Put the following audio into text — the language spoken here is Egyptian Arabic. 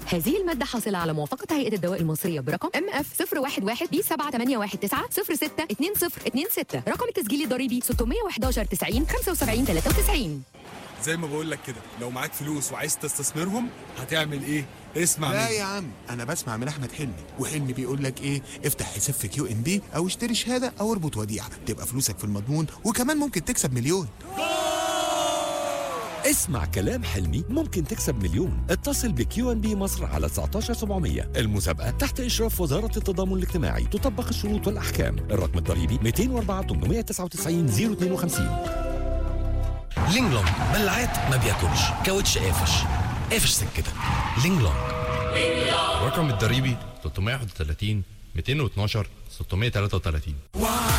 هذه المادة حاصلة على موافقة هيئة الدواء المصرية برقم ام اف 011 بي 7819 062026 رقم التسجيل الضريبي 611 90 75 93 زي ما بقول لك كده لو معاك فلوس وعايز تستثمرهم هتعمل ايه اسمع لا مني يا عم انا بسمع من احمد حلمي وحلمي بيقول لك ايه افتح حساب في كيو ام بي او اشتري شهاده او اربط وديعه تبقى فلوسك في المضمون وكمان ممكن تكسب مليون اسمع كلام حلمي ممكن تكسب مليون اتصل بكيو ان بي مصر على 19700 المسابقة تحت إشراف وزارة التضامن الاجتماعي تطبق الشروط والأحكام الرقم الضريبي 204 899 052 لينج لونج بلعات ما بياكلش كاوتش قافش قافش سكتك لينج لونج الرقم الضريبي 331 212 633